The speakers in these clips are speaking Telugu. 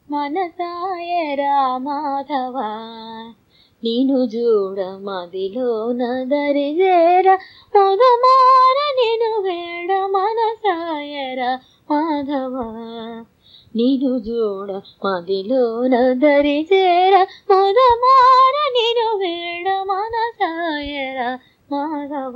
మనసాయ రామాధవ నిను చూడ మదిలోన దరిజేర మొదమార నిను వేడ మనసాయ మాధవ నిను చూడ మదిలోన దరిజేర మొదమార నిను వేడ మనసాయ మాధవ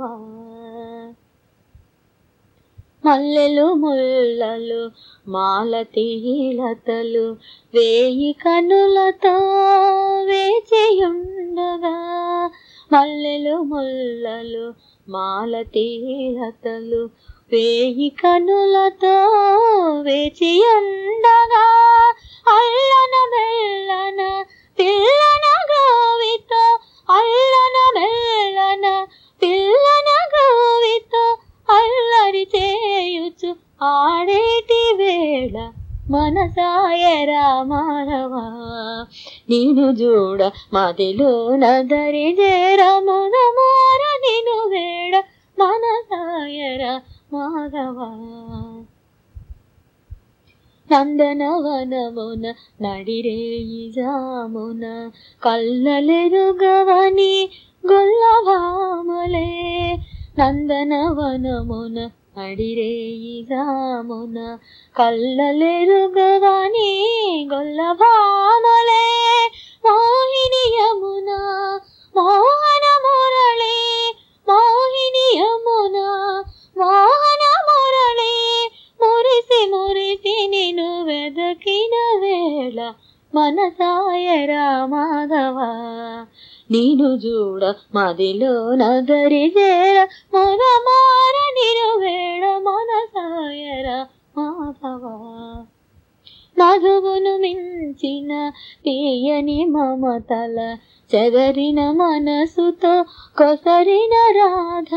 మల్లెలు ముల్లలు మాలతీలతలు వేయి కనులతో వేచియుండగా మల్లెలు ముల్లలు మాలతీలతలు వేయి కనులతో వేచియుండగా అల్లన మెల్లన పిల్లన గావితో అల్లన మెల్లన పిల్లన గావితో అల్లరి చేయుచు ఆడేటి వేళ మనసాయ రామారవ నేను చూడ మదిలో నదరి చేర ముదమార నిను వేడ మనసాయ మాధవ నందనవనమున నడిరేయి జామున కళ్ళలెరుగవని గొల్లభామలే నందనవనమున అడిరేయి జామున కళ్ళలెరుగవని గొల్లభామలే మోహిని యమున మోహన మురళి మోహిని యమున మోహన మురళి మురిసి మురిసి నిన్ను వెదకిన వేళ మనసాయ రామాధవ ನೀನು ಜೂಡ ಮದಿಲೋ ನಗರಿ ಜೇರ ಮೊರ ಮಾರ ನಿರು ಬೇಡ మనసాయర మాధవ మధువును మించిన తీయని మమతల చెదరిన మనసుతో కొసరిన రాధ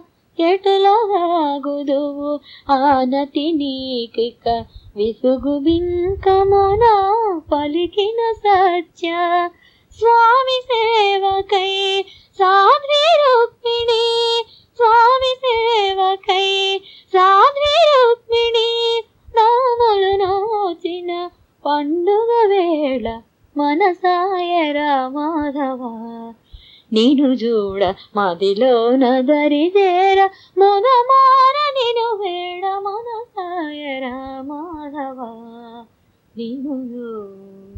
ఎటులగాగుదువు ఆనతి నీకిక విసుగు బింకమున పలికిన సత్య స్వామి సేవకై సాధ్వి రుక్మిణి స్వామి సేవకై సాధ్వి రుక్మిణి నామలు నోచిన పండుగ వేళ మనసాయ రామాధవ నేను చూడ మదిలో నదరి చేర మొదమార నిను వేడ మనసాయ రామాధవ నేను చూడ